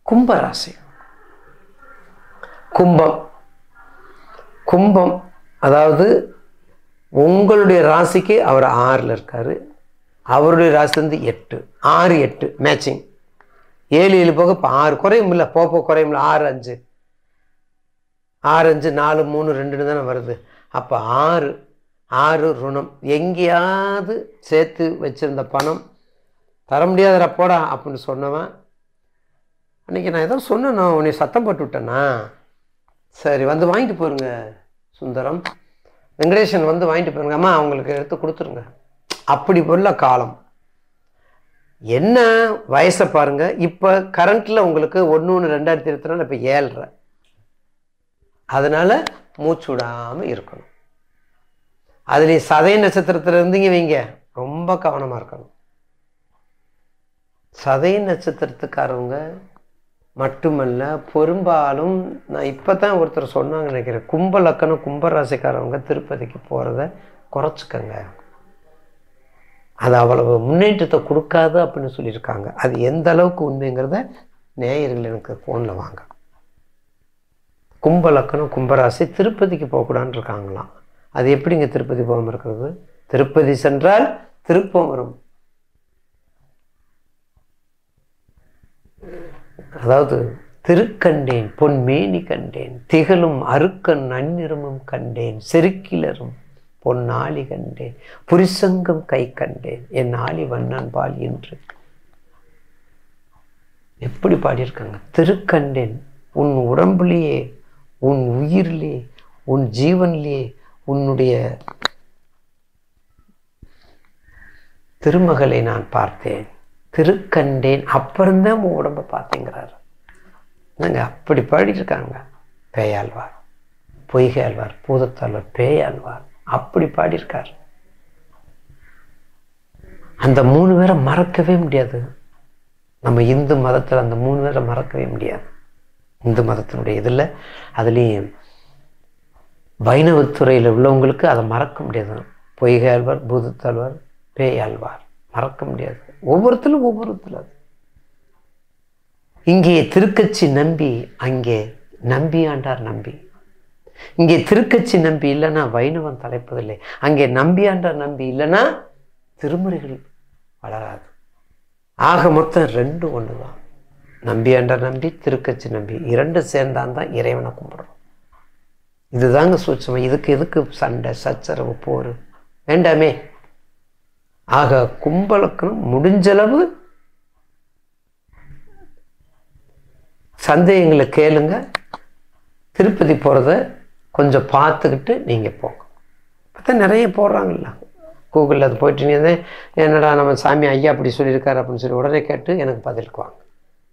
கும்பராசி கும்பம் கும்பம் அதாவது உங்களுடைய ராசிக்கு அவர் ஆறில் இருக்கார் அவருடைய ராசி வந்து எட்டு ஆறு எட்டு மேட்சிங் ஏழு ஏழு போக இப்போ ஆறு குறையும் இல்லை போக போக குறையும் இல்லை ஆறு அஞ்சு ஆறு அஞ்சு நாலு மூணு ரெண்டுன்னு தானே வருது அப்போ ஆறு ஆறு ருணம் எங்கேயாவது சேர்த்து வச்சிருந்த பணம் தர முடியாதடா போடா அப்படின்னு சொன்னவன் அன்றைக்கி நான் ஏதோ சொன்னேண்ணா உன்னை சத்தம் போட்டு விட்டேனா சரி வந்து வாங்கிட்டு போயிருங்க சுந்தரம் வெங்கடேசன் வந்து வாங்கிட்டு போயிருங்க அம்மா அவங்களுக்கு எடுத்து கொடுத்துருங்க அப்படி உள்ள காலம் என்ன வயசை பாருங்க இப்போ கரண்ட்டில் உங்களுக்கு ஒன்று ஒன்று ரெண்டாயிரத்தி இருபத்தி நாலு இப்போ ஏழ்ரை அதனால மூச்சு விடாமல் இருக்கணும் அதுலேயும் சதய நட்சத்திரத்தில் இருந்தீங்க வைங்க ரொம்ப கவனமாக இருக்கணும் சதய நட்சத்திரத்துக்காரவங்க மட்டுமல்ல பெரும்பாலும் நான் இப்போ தான் ஒருத்தர் சொன்னாங்க நினைக்கிறேன் கும்ப லக்கணம் கும்பராசிக்காரவங்க திருப்பதிக்கு போகிறத குறைச்சிக்கங்க அது அவ்வளவு முன்னேற்றத்தை கொடுக்காது அப்படின்னு சொல்லியிருக்காங்க அது எந்த அளவுக்கு உண்மைங்கிறத நேயர்கள் எனக்கு ஃபோனில் வாங்க கும்ப லக்கணம் கும்பராசி திருப்பதிக்கு போகக்கூடாதுன்னு இருக்காங்களாம் அது எப்படிங்க திருப்பதி போகாமல் இருக்கிறது திருப்பதி சென்றால் திருப்பம் வரும் அதாவது திருக்கண்டேன் பொன்மேனி கண்டேன் திகழும் அருக்கன் நன்னிறமும் கண்டேன் செருக்கிலரும் பொன்னாளி கண்டேன் புரிசங்கம் கை கண்டேன் என் ஆளி வண்ணன் பால் என்று எப்படி பாடியிருக்காங்க திருக்கண்டேன் உன் உடம்புலேயே உன் உயிரிலே உன் ஜீவனிலே உன்னுடைய திருமகளை நான் பார்த்தேன் திருக்கண்டேன் அப்புறம்தான் உன் உடம்பை பார்த்தேங்கிறாரு என்னங்க அப்படி பாடியிருக்காங்க பேயாழ்வார் பொய்கை ஆழ்வார் பூதத்தாழ்வார் பேயாழ்வார் அப்படி பாடியிருக்கார் அந்த மூணு பேரை மறக்கவே முடியாது நம்ம இந்து மதத்தில் அந்த மூணு பேரை மறக்கவே முடியாது இந்து மதத்தினுடைய இதில் அதுலேயும் வைணவத்துறையில் உள்ளவங்களுக்கு அதை மறக்க முடியாது பொய்கை ஆழ்வார் பூதத்தாழ்வார் பேய் ஆழ்வார் மறக்க முடியாது ஒவ்வொருத்தரும் ஒவ்வொருத்தரும் அது இங்கே திருக்கச்சி நம்பி அங்கே நம்பி ஆண்டார் நம்பி இங்கே திருக்கச்சி நம்பி இல்லைன்னா வைணவம் தலைப்பதில்லை அங்கே நம்பியாண்டார் நம்பி இல்லைன்னா திருமுறைகள் வளராது ஆக மொத்தம் ரெண்டு ஒன்று தான் நம்பியாண்டார் நம்பி திருக்கச்சி நம்பி இரண்டு சேர்ந்தான் தான் இறைவனை கும்பிடுறோம் இதுதாங்க சூட்சமம் இதுக்கு எதுக்கு சண்டை சச்சரவு போர் வேண்டாமே ஆக கும்பலுக்குன்னு முடிஞ்சளவு சந்தேகங்களை கேளுங்க திருப்பதி போகிறத கொஞ்சம் பார்த்துக்கிட்டு நீங்கள் போங்க பார்த்தா நிறைய போடுறாங்கல்ல கூகுளில் அது போயிட்டு நீ என்னடா நம்ம சாமி ஐயா அப்படி சொல்லியிருக்காரு அப்படின்னு சொல்லி உடனே கேட்டு எனக்கு பதிலுக்கு வாங்க